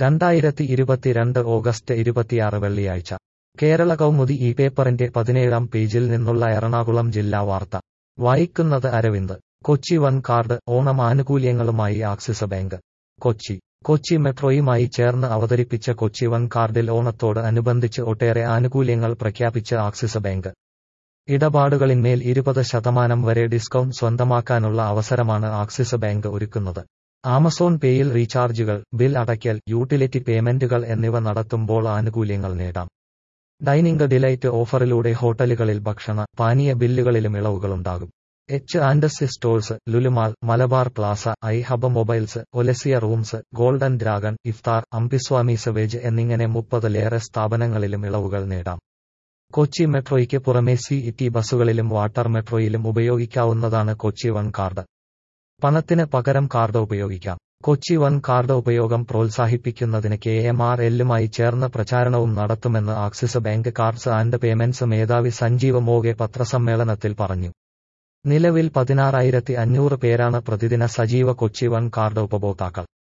രണ്ടായിരത്തി ഇരുപത്തിരണ്ട് ഓഗസ്റ്റ് ഇരുപത്തിയാറ് വെള്ളിയാഴ്ച കേരള കൗമുദി ഈ പേപ്പറിന്റെ പതിനേഴാം പേജിൽ നിന്നുള്ള എറണാകുളം ജില്ലാ വാർത്ത വായിക്കുന്നത് അരവിന്ദ് കൊച്ചി വൺ കാർഡ് ഓണം ആനുകൂല്യങ്ങളുമായി ആക്സിസ് ബാങ്ക് കൊച്ചി കൊച്ചി മെട്രോയുമായി ചേർന്ന് അവതരിപ്പിച്ച കൊച്ചി വൺ കാർഡിൽ ഓണത്തോട് അനുബന്ധിച്ച് ഒട്ടേറെ ആനുകൂല്യങ്ങൾ പ്രഖ്യാപിച്ച് ആക്സിസ് ബാങ്ക് ഇടപാടുകളിന്മേൽ ഇരുപത് ശതമാനം വരെ ഡിസ്കൗണ്ട് സ്വന്തമാക്കാനുള്ള അവസരമാണ് ആക്സിസ് ബാങ്ക് ഒരുക്കുന്നത് ആമസോൺ പേയിൽ റീചാർജുകൾ ബിൽ അടയ്ക്കൽ യൂട്ടിലിറ്റി പേയ്മെന്റുകൾ എന്നിവ നടത്തുമ്പോൾ ആനുകൂല്യങ്ങൾ നേടാം ഡൈനിംഗ് ഡിലൈറ്റ് ഓഫറിലൂടെ ഹോട്ടലുകളിൽ ഭക്ഷണ പാനീയ ബില്ലുകളിലും ഇളവുകളുണ്ടാകും H and C stores Lulu mall Malabar plaza I hub mobiles ഒലസിയ റൂംസ് ഗോൾഡൻ ഡ്രാഗൺ ഇഫ്താർ അംബിസ്വാമി സവേജ് എന്നിങ്ങനെ മുപ്പതിലേറെ സ്ഥാപനങ്ങളിലും ഇളവുകൾ നേടാം കൊച്ചി മെട്രോയ്ക്ക് പുറമെ സി ഇറ്റി ബസ്സുകളിലും വാട്ടർ മെട്രോയിലും ഉപയോഗിക്കാവുന്നതാണ് കൊച്ചി വൺ കാർഡ് പണത്തിന് പകരം കാർഡ് ഉപയോഗിക്കാം കൊച്ചി വൺ കാർഡ് ഉപയോഗം പ്രോത്സാഹിപ്പിക്കുന്നതിന് കെ എം ആർ എല്ലുമായി ചേർന്ന് പ്രചാരണവും നടത്തുമെന്ന് Axis bank cards and payments മേധാവി സഞ്ജീവ് മോഗെ പത്രസമ്മേളനത്തിൽ പറഞ്ഞു നിലവിൽ പതിനാറായിരത്തി അഞ്ഞൂറ് പേരാണ് പ്രതിദിന സജീവ കൊച്ചി വൺ കാർഡ് ഉപഭോക്താക്കൾ